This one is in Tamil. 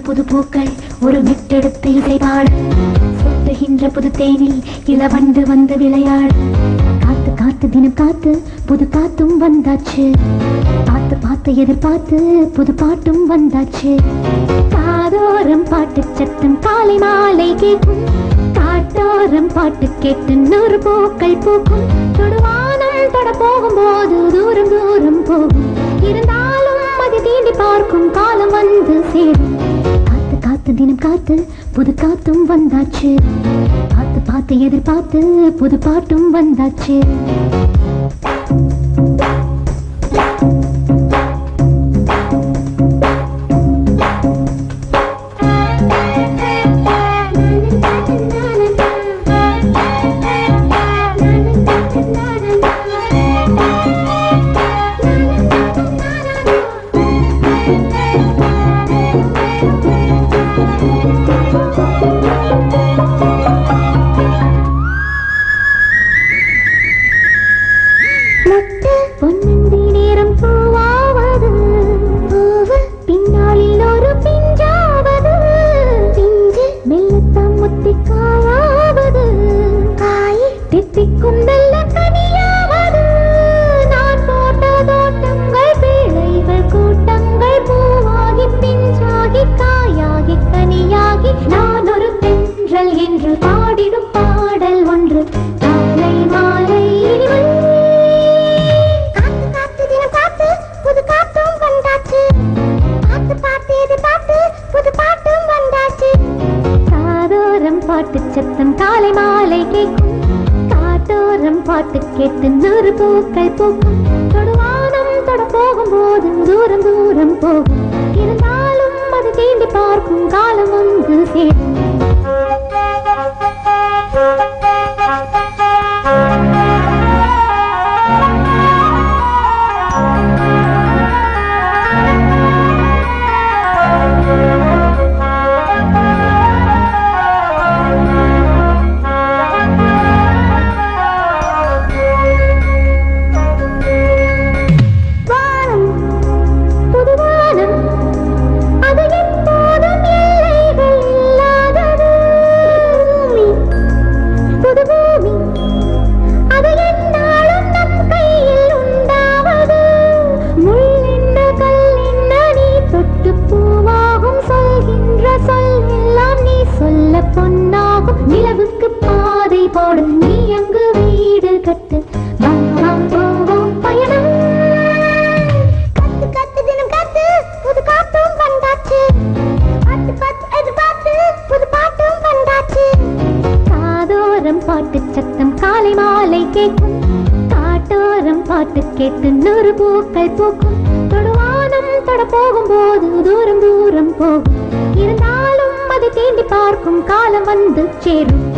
புது பூக்கள் ஒரு விட்டெடுத்து இசை பாட சொட்டுகின்ற புது தேனில் இளவண்டு வந்து விளையாட காத்து காத்து தினம் காத்து புது காத்தும் வந்தாச்சு பார்த்து பார்த்து எதிர்பார்த்து புது பாட்டும் வந்தாச்சு காதோரம் பாட்டு சத்தம் காலை மாலை கேட்கும் காட்டோரம் பாட்டு கேட்டு நூறு பூக்கள் பூக்கும் தொடுவானம் தொட போகும்போது தூரம் தூரம் போகும் இருந்தாலும் அது தீண்டி பார்க்கும் காலம் வந்து சேரும் காத்து காத்து தினம் காத்து புது காத்தும் வந்தாச்சு பார்த்து பார்த்து எதிர்பார்த்து புது பாட்டும் வந்தாச்சு மொட்டு பொன்னந்தி நேரம் பூவாவது பூவு பின்னாளில் ஒரு பிஞ்சாவது பிஞ்சு மெல்லத்தான் முத்தி காயாவது காய் தித்திக்கும் நல்ல கனியாவது நான் போட்ட தோட்டங்கள் பிள்ளைகள் கூட்டங்கள் பூவாகி பிஞ்சாகி காயாகி கனியாகி நான் ஒரு தென்றல் என்று பாடிடும் பாடல் ஒன்று காலை மாலை இனிமை காத்து காத்து தினம் காத்து புது காத்தும் வந்தாச்சு பார்த்து பார்த்து எதிர்பார்த்து புது பாட்டும் வந்தாச்சு காதோரம் பாட்டு சத்தம் காலை மாலை கேட்கும் காட்டோரம் பாட்டு கேட்டு நூறு பூக்கள் பூக்கும் தொடுவானம் தொட போகும்போது தூரம் தூரம் போகும் இருந்தாலும் அது தீண்டி பார்க்கும் காலம் வந்து சேரும் வானம் புதுவானம் அது எப்போதும் எல்லைகள் இல்லாதது பூமி புது பூமி அது எந்நாளும் நம் கையில் உண்டாவது முள் என்ன கல் என்ன நீ தொட்டு பூவாகும் சொல்கின்ற சொல் எல்லாம் நீ சொல்ல பொன்னாகும் நிலவுக்கு பாதை போடு நீ அங்கு வீடு கட்டு வா, வா, போவோம் பயணம் கத்து கத்து தினம் கத்து புது காத்தும் வந்தாச்சு பார்த்து பார்த்து எதிர்பார்த்து புது பாட்டும் வந்தாச்சு காதோரம் பாட்டு சத்தம் காலை மாலை கேட்கும் காட்டோரம் பாட்டு கேட்டு நூறு பூக்கள் பூக்கும் தொடுவானம் தொட போகும்போது தூரம் தூரம் போகும் இருந்தாலும் அது தீண்டி பார்க்கும் காலம் வந்து சேரும்